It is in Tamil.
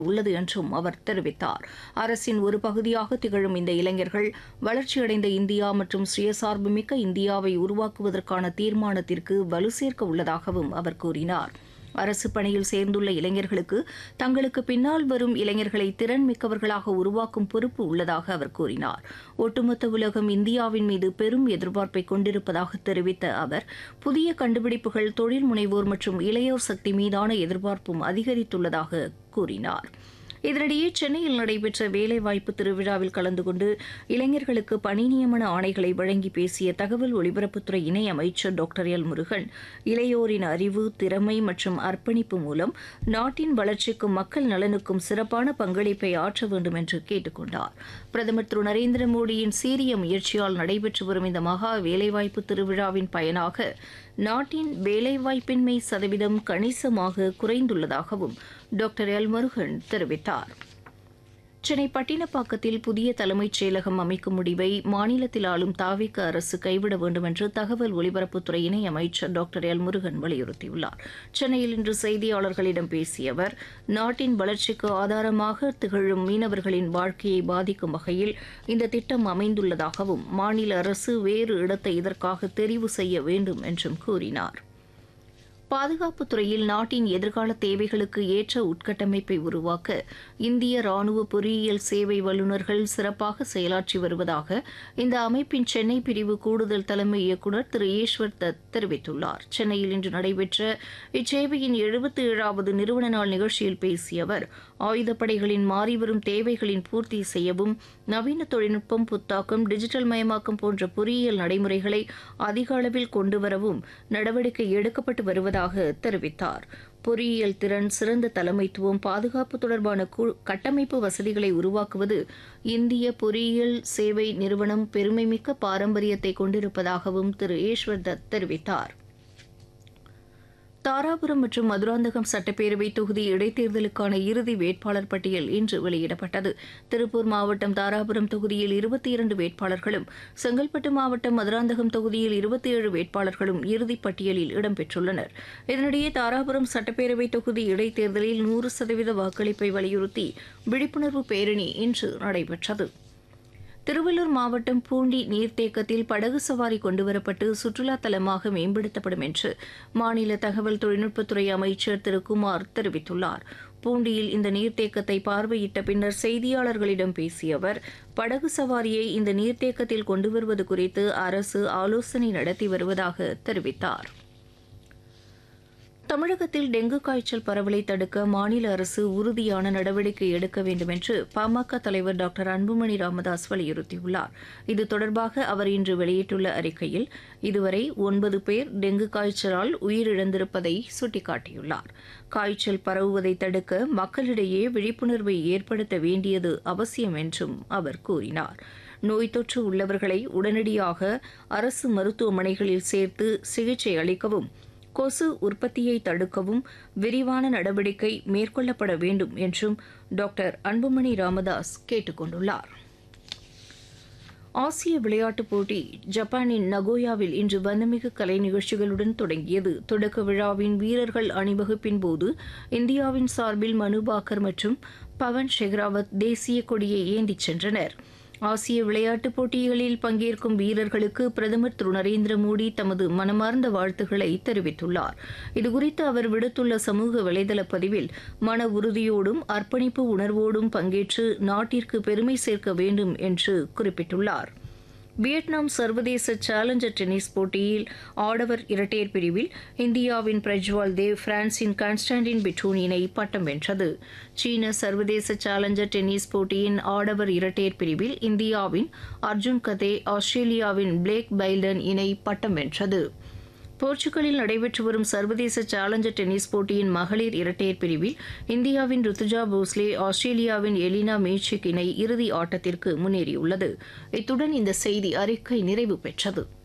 உள்ளது என்றும் அவர் தெரிவித்தார் அரசின் ஒரு பகுதியாக திகழும் இந்த இளைஞர்கள் வளர்ச்சியடைந்த இந்தியா மற்றும் சுயசார்புமிக்க இந்தியாவை உருவாக்குவதற்கான தீர்மானத்திற்கு வலு சேர்க்க உள்ளதாகவும் அவர் கூறினார் அரசு பணியில் சேர்ந்துள்ள இளைஞர்களுக்கு தங்களுக்கு பின்னால் வரும் இளைஞர்களை திறன் மிக்கவர்களாக உருவாக்கும் பொறுப்பு உள்ளதாக அவர் கூறினார் ஒட்டுமொத்த உலகம் இந்தியாவின் மீது பெரும் எதிர்பார்ப்பை கொண்டிருப்பதாக தெரிவித்த அவர் புதிய கண்டுபிடிப்புகள் தொழில் முனைவோர் மற்றும் இளையோர் சக்தி மீதான எதிர்பார்ப்பும் அதிகரித்துள்ளதாக கூறினார் இதனிடையே சென்னையில் நடைபெற்ற வேலைவாய்ப்பு திருவிழாவில் கலந்து கொண்டு இளைஞர்களுக்கு பணி நியமன ஆணைகளை வழங்கி பேசிய தகவல் ஒலிபரப்புத்துறை இணை அமைச்சர் டாக்டர் எல் முருகன் இளையோரின் அறிவு திறமை மற்றும் அர்ப்பணிப்பு மூலம் நாட்டின் வளர்ச்சிக்கும் மக்கள் நலனுக்கும் சிறப்பான பங்களிப்பை ஆற்ற வேண்டும் என்று கேட்டுக் கொண்டார் பிரதமர் திரு நரேந்திர மோடியின் சீரிய முயற்சியால் நடைபெற்று வரும் இந்த மகா வேலைவாய்ப்பு திருவிழாவின் பயனாக நாட்டின் வேலைவாய்ப்பின்மை சதவீதம் கணிசமாக குறைந்துள்ளதாகவும் டாக்டர் எல் முருகன் தெரிவித்தார் சென்னை பட்டினப்பாக்கத்தில் புதிய தலைமைச் செயலகம் அமைக்கும் முடிவை மாநிலத்தில் ஆளும் தாவிக அரசு கைவிட வேண்டும் என்று தகவல் ஒலிபரப்புத்துறை இணை அமைச்சர் டாக்டர் எல் முருகன் வலியுறுத்தியுள்ளார் சென்னையில் இன்று செய்தியாளர்களிடம் பேசிய அவர் நாட்டின் வளர்ச்சிக்கு ஆதாரமாக திகழும் மீனவர்களின் வாழ்க்கையை பாதிக்கும் வகையில் இந்த திட்டம் அமைந்துள்ளதாகவும் மாநில அரசு வேறு இடத்தை இதற்காக தெரிவு செய்ய வேண்டும் என்றும் கூறினார் பாதுகாப்புத் துறையில் நாட்டின் எதிர்கால தேவைகளுக்கு ஏற்ற உட்கட்டமைப்பை உருவாக்க இந்திய ராணுவ பொறியியல் சேவை வல்லுநர்கள் சிறப்பாக செயலாற்றி வருவதாக இந்த அமைப்பின் சென்னை பிரிவு கூடுதல் தலைமை இயக்குநர் திரு ஈஸ்வர் தத் தெரிவித்துள்ளார் சென்னையில் இன்று நடைபெற்ற இச்சேவையின் எழுபத்தி ஏழாவது நிறுவன நாள் நிகழ்ச்சியில் பேசிய அவர் ஆயுதப்படைகளின் மாறிவரும் தேவைகளின் பூர்த்தி செய்யவும் நவீன தொழில்நுட்பம் புத்தாக்கம் டிஜிட்டல் மயமாக்கம் போன்ற பொறியியல் நடைமுறைகளை அதிக அளவில் கொண்டுவரவும் நடவடிக்கை எடுக்கப்பட்டு வருவதாக தெரிவித்தார் பொறியியல் திறன் சிறந்த தலைமைத்துவம் பாதுகாப்பு தொடர்பான கட்டமைப்பு வசதிகளை உருவாக்குவது இந்திய பொறியியல் சேவை நிறுவனம் பெருமைமிக்க பாரம்பரியத்தை கொண்டிருப்பதாகவும் திரு ஈஸ்வர் தத் தெரிவித்தார் தாராபுரம் மற்றும் மதுராந்தகம் சட்டப்பேரவை தொகுதி இடைத்தேர்தலுக்கான இறுதி வேட்பாளர் பட்டியல் இன்று வெளியிடப்பட்டது திருப்பூர் மாவட்டம் தாராபுரம் தொகுதியில் இருபத்தி இரண்டு வேட்பாளர்களும் செங்கல்பட்டு மாவட்டம் மதுராந்தகம் தொகுதியில் இருபத்தி ஏழு வேட்பாளர்களும் இறுதிப் பட்டியலில் இடம்பெற்றுள்ளனர் இதனிடையே தாராபுரம் சட்டப்பேரவை தொகுதி இடைத்தேர்தலில் நூறு சதவீத வாக்களிப்பை வலியுறுத்தி விழிப்புணர்வு பேரணி இன்று நடைபெற்றது திருவள்ளூர் மாவட்டம் பூண்டி நீர்த்தேக்கத்தில் படகு சவாரி கொண்டுவரப்பட்டு சுற்றுலா தலமாக மேம்படுத்தப்படும் என்று மாநில தகவல் தொழில்நுட்பத்துறை அமைச்சர் திரு குமார் தெரிவித்துள்ளார் பூண்டியில் இந்த நீர்த்தேக்கத்தை பார்வையிட்ட பின்னர் செய்தியாளர்களிடம் பேசிய அவர் படகு சவாரியை இந்த நீர்த்தேக்கத்தில் கொண்டுவருவது குறித்து அரசு ஆலோசனை நடத்தி வருவதாக தெரிவித்தார் தமிழகத்தில் டெங்கு காய்ச்சல் பரவலை தடுக்க மாநில அரசு உறுதியான நடவடிக்கை எடுக்க வேண்டும் என்று பாமக தலைவர் டாக்டர் அன்புமணி ராமதாஸ் வலியுறுத்தியுள்ளார் இது தொடர்பாக அவர் இன்று வெளியிட்டுள்ள அறிக்கையில் இதுவரை ஒன்பது பேர் டெங்கு காய்ச்சலால் உயிரிழந்திருப்பதை சுட்டிக்காட்டியுள்ளார் காய்ச்சல் பரவுவதை தடுக்க மக்களிடையே விழிப்புணர்வை ஏற்படுத்த வேண்டியது அவசியம் என்றும் அவர் கூறினார் நோய் தொற்று உள்ளவர்களை உடனடியாக அரசு மருத்துவமனைகளில் சேர்த்து சிகிச்சை அளிக்கவும் கொசு உற்பத்தியை தடுக்கவும் விரிவான நடவடிக்கை மேற்கொள்ளப்பட வேண்டும் என்றும் டாக்டர் அன்புமணி ராமதாஸ் கேட்டுக் கொண்டுள்ளார் ஆசிய விளையாட்டுப் போட்டி ஜப்பானின் நகோயாவில் இன்று வண்ணமிகு கலை நிகழ்ச்சிகளுடன் தொடங்கியது தொடக்க விழாவின் வீரர்கள் அணிவகுப்பின் போது இந்தியாவின் சார்பில் மனு பாக்கர் மற்றும் பவன் ஷெக்ராவத் தேசிய கொடியை ஏந்திச் சென்றனர் ஆசிய விளையாட்டுப் போட்டிகளில் பங்கேற்கும் வீரர்களுக்கு பிரதமர் திரு நரேந்திர மோடி தமது மனமார்ந்த வாழ்த்துக்களை தெரிவித்துள்ளார் இதுகுறித்து அவர் விடுத்துள்ள சமூக வலைதள பதிவில் மன உறுதியோடும் அர்ப்பணிப்பு உணர்வோடும் பங்கேற்று நாட்டிற்கு பெருமை சேர்க்க வேண்டும் என்று குறிப்பிட்டுள்ளார் வியட்நாம் சர்வதேச சேலஞ்சர் டென்னிஸ் போட்டியில் ஆடவர் இரட்டையர் பிரிவில் இந்தியாவின் பிரஜ்வால் தேவ் பிரான்சின் கான்ஸ்டாண்டின் பிட்டூன் இணை பட்டம் வென்றது சீன சர்வதேச சேலஞ்சர் டென்னிஸ் போட்டியின் ஆடவர் இரட்டையர் பிரிவில் இந்தியாவின் அர்ஜுன் கதே ஆஸ்திரேலியாவின் பிளேக் பைல்டன் இணை பட்டம் வென்றது போர்ச்சுகலில் நடைபெற்று வரும் சர்வதேச சேலஞ்சர் டென்னிஸ் போட்டியின் மகளிர் இரட்டையர் பிரிவில் இந்தியாவின் ருத்துஜா போஸ்லே ஆஸ்திரேலியாவின் எலினா மேச்சிக் இணை இறுதி ஆட்டத்திற்கு முன்னேறியுள்ளது இத்துடன் இந்த செய்தி அறிக்கை நிறைவு பெற்றது